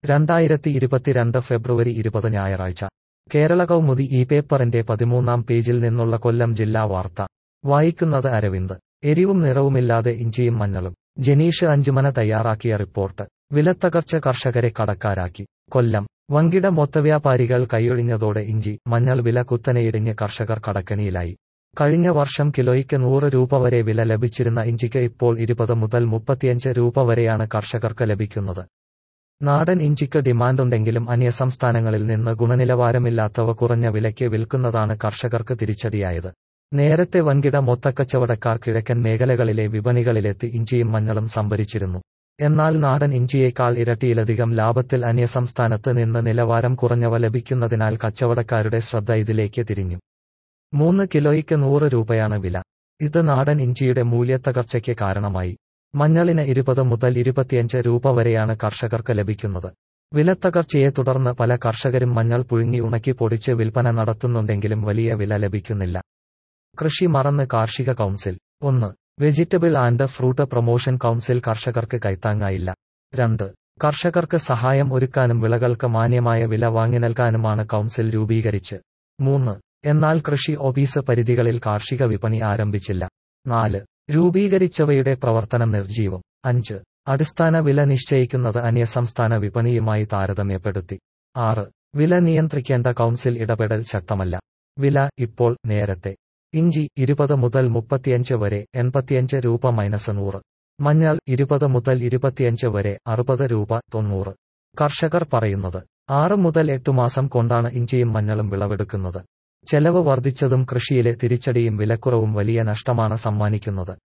രണ്ടായിരത്തി ഇരുപത്തിരണ്ട് ഫെബ്രുവരി ഇരുപത് ഞായറാഴ്ച കേരള കൗമുദി ഈ പേപ്പറിന്റെ പതിമൂന്നാം പേജിൽ നിന്നുള്ള കൊല്ലം ജില്ലാ വാർത്ത വായിക്കുന്നത് അരവിന്ദ് എരിവും നിറവുമില്ലാതെ ഇഞ്ചിയും മഞ്ഞളും ജനീഷ് അഞ്ചുമന തയ്യാറാക്കിയ റിപ്പോർട്ട് വിലത്തകർച്ച കർഷകരെ കടക്കാരാക്കി കൊല്ലം വൻകിട മൊത്തവ്യാപാരികൾ കൈയൊഴിഞ്ഞതോടെ ഇഞ്ചി മഞ്ഞൾ വില കുത്തനെയിടിഞ്ഞ് കർഷകർ കടക്കണിയിലായി കഴിഞ്ഞ വർഷം കിലോയ്ക്ക് നൂറ് രൂപ വരെ വില ലഭിച്ചിരുന്ന ഇഞ്ചിക്ക് ഇപ്പോൾ ഇരുപത് മുതൽ മുപ്പത്തിയഞ്ച് രൂപ വരെയാണ് കർഷകർക്ക് ലഭിക്കുന്നത് നാടൻ ഇഞ്ചിക്ക് ഡിമാൻഡുണ്ടെങ്കിലും അന്യസംസ്ഥാനങ്ങളിൽ നിന്ന് ഗുണനിലവാരമില്ലാത്തവ കുറഞ്ഞ വിലയ്ക്ക് വിൽക്കുന്നതാണ് കർഷകർക്ക് തിരിച്ചടിയായത് നേരത്തെ വൻകിട മൊത്തക്കച്ചവടക്കാർ കിഴക്കൻ മേഖലകളിലെ വിപണികളിലെത്തി ഇഞ്ചിയും മഞ്ഞളും സംഭരിച്ചിരുന്നു എന്നാൽ നാടൻ ഇഞ്ചിയേക്കാൾ ഇരട്ടിയിലധികം ലാഭത്തിൽ അന്യസംസ്ഥാനത്ത് നിന്ന് നിലവാരം കുറഞ്ഞവ ലഭിക്കുന്നതിനാൽ കച്ചവടക്കാരുടെ ശ്രദ്ധ ഇതിലേക്ക് തിരിഞ്ഞു മൂന്ന് കിലോയ്ക്ക് നൂറ് രൂപയാണ് വില ഇത് നാടൻ ഇഞ്ചിയുടെ മൂല്യത്തകർച്ചയ്ക്ക് കാരണമായി മഞ്ഞളിന് ഇരുപത് മുതൽ ഇരുപത്തിയഞ്ച് രൂപ വരെയാണ് കർഷകർക്ക് ലഭിക്കുന്നത് വിലത്തകർച്ചയെ തുടർന്ന് പല കർഷകരും മഞ്ഞൾ പുഴുങ്ങി ഉണക്കി പൊടിച്ച് വിൽപ്പന നടത്തുന്നുണ്ടെങ്കിലും വലിയ വില ലഭിക്കുന്നില്ല കൃഷി മറന്ന് കാർഷിക കൗൺസിൽ ഒന്ന് vegetable and fruit promotion council കർഷകർക്ക് കൈത്താങ്ങായില്ല രണ്ട് കർഷകർക്ക് സഹായം ഒരുക്കാനും വിളകൾക്ക് മാന്യമായ വില വാങ്ങി നൽകാനുമാണ് കൗൺസിൽ രൂപീകരിച്ച് മൂന്ന് എന്നാൽ കൃഷി ഓഫീസ് പരിധികളിൽ കാർഷിക വിപണി ആരംഭിച്ചില്ല നാല് രൂപീകരിച്ചവയുടെ പ്രവർത്തനം നിർജീവം അഞ്ച് അടിസ്ഥാന വില നിശ്ചയിക്കുന്നത് അന്യസംസ്ഥാന വിപണിയുമായി താരതമ്യപ്പെടുത്തി ആറ് വില നിയന്ത്രിക്കേണ്ട കൗൺസിൽ ഇടപെടൽ ശക്തമല്ല വില ഇപ്പോൾ നേരത്തെ ഇഞ്ചി ഇരുപത് മുതൽ മുപ്പത്തിയഞ്ച് വരെ എൺപത്തിയഞ്ച് രൂപ മൈനസ് നൂറ് മഞ്ഞൾ ഇരുപത് മുതൽ ഇരുപത്തിയഞ്ച് വരെ അറുപത് രൂപ തൊണ്ണൂറ് കർഷകർ പറയുന്നത് ആറ് മുതൽ എട്ടു മാസം കൊണ്ടാണ് ഇഞ്ചിയും മഞ്ഞളും വിളവെടുക്കുന്നത് ചെലവ് വർദ്ധിച്ചതും കൃഷിയിലെ തിരിച്ചടിയും വിലക്കുറവും വലിയ നഷ്ടമാണ് സമ്മാനിക്കുന്നത്